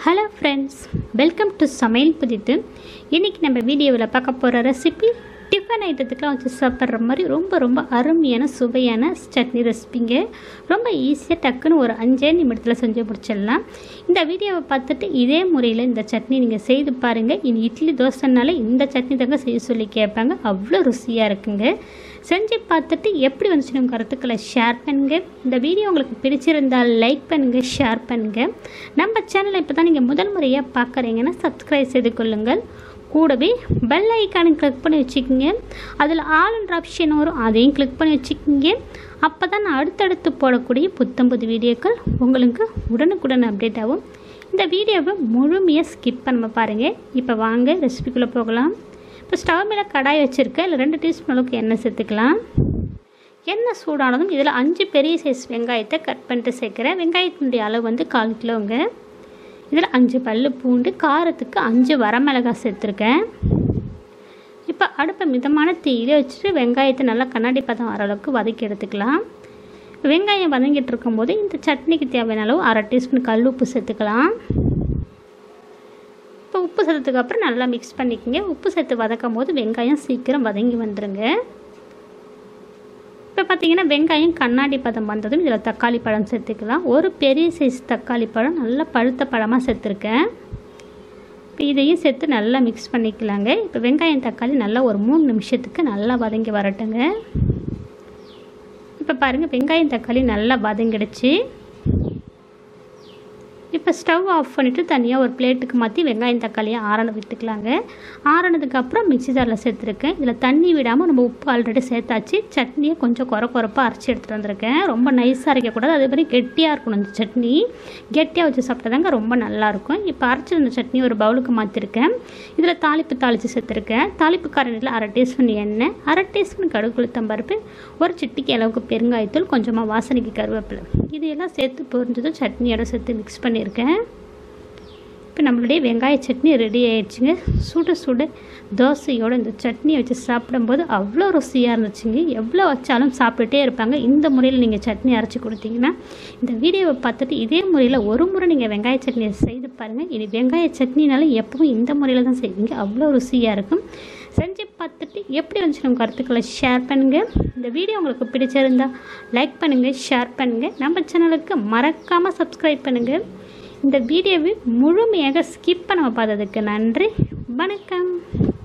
hello friends welcome to சமையல் புதித்து இன்றைக்கி நம்ம வீடியோவில் பார்க்க போகிற ரெசிபி டிஃபன் ஐட்டத்துக்குலாம் வச்சு சாப்பிட்ற மாதிரி ரொம்ப ரொம்ப அருமையான சுவையான சட்னி ரெசிபிங்க ரொம்ப ஈஸியாக டக்குன்னு ஒரு அஞ்சே நிமிடத்தில் செஞ்சு முடிச்சிடலாம் இந்த வீடியோவை பார்த்துட்டு இதே முறையில் இந்த சட்னி நீங்கள் செய்து பாருங்கள் இனி இட்லி தோசைனால இந்த சட்னி தாங்க செய்ய சொல்லி கேட்பாங்க அவ்வளோ ருசியாக இருக்குங்க செஞ்சு பார்த்துட்டு எப்படி வந்துச்சு உங்கள் கருத்துக்களை ஷேர் பண்ணுங்கள் இந்த வீடியோ உங்களுக்கு பிடிச்சிருந்தால் லைக் பண்ணுங்கள் ஷேர் பண்ணுங்கள் நம்ம சேனலை இப்போ தான் நீங்கள் முதல் முறையாக பார்க்குறீங்கன்னா சப்ஸ்கிரைப் செய்து கொள்ளுங்கள் கூடவே பெல் ஐக்கானை கிளிக் பண்ணி வச்சுக்கோங்க அதில் ஆல்ன்ற ஆப்ஷன் வரும் அதையும் கிளிக் பண்ணி வச்சுக்கோங்க அப்போ தான் நான் அடுத்தடுத்து போடக்கூடிய புத்தம் புது வீடியோக்கள் உங்களுக்கு உடனுக்குடன் அப்டேட் ஆகும் இந்த வீடியோவை முழுமையாக ஸ்கிப் பண்ண பாருங்கள் இப்போ வாங்க ரெசிபிக்குள்ளே போகலாம் இப்போ ஸ்டவ் மேலே கடாய் வச்சுருக்கேன் இல்லை ரெண்டு டீஸ்பூன் அளவுக்கு எண்ணெய் சேர்த்துக்கலாம் எண்ணெய் சூடானதும் இதில் அஞ்சு பெரிய சைஸ் வெங்காயத்தை கட் பண்ணிட்டு சேர்க்குறேன் வெங்காயத்தினுடைய அளவு வந்து கால் கிலோங்க இதில் அஞ்சு பல் பூண்டு காரத்துக்கு அஞ்சு வரமிளகாய் சேர்த்துருக்கேன் இப்போ அடுப்பை மிதமான தீயில வச்சுட்டு வெங்காயத்தை நல்லா கண்ணாடி பதம் வர அளவுக்கு வதக்கி எடுத்துக்கலாம் வெங்காயம் வதங்கிட்டு இருக்கும்போது இந்த சட்னிக்கு தேவையான அளவு அரை டீஸ்பூன் கல் உப்பு சேர்த்துக்கலாம் இப்போ உப்பு சேர்த்ததுக்கு அப்புறம் நல்லா மிக்ஸ் பண்ணிக்கோங்க உப்பு சேர்த்து வதக்கும் போது வெங்காயம் சீக்கிரம் வதங்கி வந்துடுங்க இப்போ பார்த்தீங்கன்னா வெங்காயம் கண்ணாடி பதம் வந்ததும் இதில் தக்காளி பழம் சேர்த்துக்கலாம் ஒரு பெரிய சைஸ் தக்காளி பழம் நல்லா பழுத்த பழமாக சேர்த்துருக்கேன் இப்போ இதையும் சேர்த்து நல்லா மிக்ஸ் பண்ணிக்கலாங்க இப்போ வெங்காயம் தக்காளி நல்லா ஒரு மூணு நிமிஷத்துக்கு நல்லா வதங்கி வரட்டுங்க இப்போ பாருங்கள் வெங்காயம் தக்காளி நல்லா வதங்கிடுச்சு இப்போ ஸ்டவ் ஆஃப் பண்ணிவிட்டு தனியாக ஒரு பிளேட்டுக்கு மாற்றி வெங்காயம் தக்காளியை ஆரண விட்டுக்கலாங்க ஆறினதுக்கப்புறம் மிக்சி ஜாரில் சேர்த்துருக்கேன் இதில் தண்ணி விடாமல் நம்ம உப்பு ஆல்ரெடி சேர்த்தாச்சு சட்னியை கொஞ்சம் குறை குறைப்பாக அரைச்சி எடுத்துகிட்டு வந்திருக்கேன் ரொம்ப நைஸாக அரைக்கக்கூடாது அதே மாதிரி கெட்டியாக இருக்கணும் இந்த சட்னி கெட்டியாக வச்சு சாப்பிட்டாதாங்க ரொம்ப நல்லாயிருக்கும் இப்போ அரைச்சிருந்த சட்னி ஒரு பவுலுக்கு மாற்றிருக்கேன் இதில் தாளிப்பு தாளித்து சேர்த்துருக்கேன் தாளிப்பு காரணியில் அரை டீஸ்பூன் எண்ணெய் அரை டீஸ்பூன் கடுகு உளுத்தம்பருப்பு ஒரு சிட்டிக்கு அளவுக்கு பெருங்காயத்தூள் கொஞ்சமாக வாசனைக்கு கருவேப்பிலை இதையெல்லாம் சேர்த்து பொரிஞ்சதும் சட்னியோட சேர்த்து மிக்ஸ் பண்ணியிருக்கேன் இப்போ நம்மளுடைய வெங்காய சட்னி ரெடி ஆயிடுச்சுங்க சுட சுட தோசையோட இந்த சட்னியை வச்சு சாப்பிடும்போது அவ்வளோ ருசியாக இருந்துச்சுங்க எவ்வளோ வச்சாலும் சாப்பிட்டுட்டே இருப்பாங்க இந்த முறையில் நீங்கள் சட்னி அரைச்சி கொடுத்தீங்கன்னா இந்த வீடியோவை பார்த்துட்டு இதே முறையில் ஒரு முறை நீங்கள் வெங்காய சட்னியை செய்து பாருங்கள் இனி வெங்காய சட்னினாலும் எப்பவும் இந்த முறையில் தான் செய்வீங்க அவ்வளோ ருசியாக இருக்கும் செஞ்சு பார்த்துட்டு எப்படி வந்துச்சு நம்ம கருத்துக்களை ஷேர் பண்ணுங்கள் இந்த வீடியோ உங்களுக்கு பிடிச்சிருந்தா லைக் பண்ணுங்கள் ஷேர் பண்ணுங்கள் நம்ம சேனலுக்கு மறக்காமல் சப்ஸ்கிரைப் பண்ணுங்கள் இந்த வீடியோவை முழுமையாக ஸ்கிப் பண்ண பார்த்ததுக்கு நன்றி வணக்கம்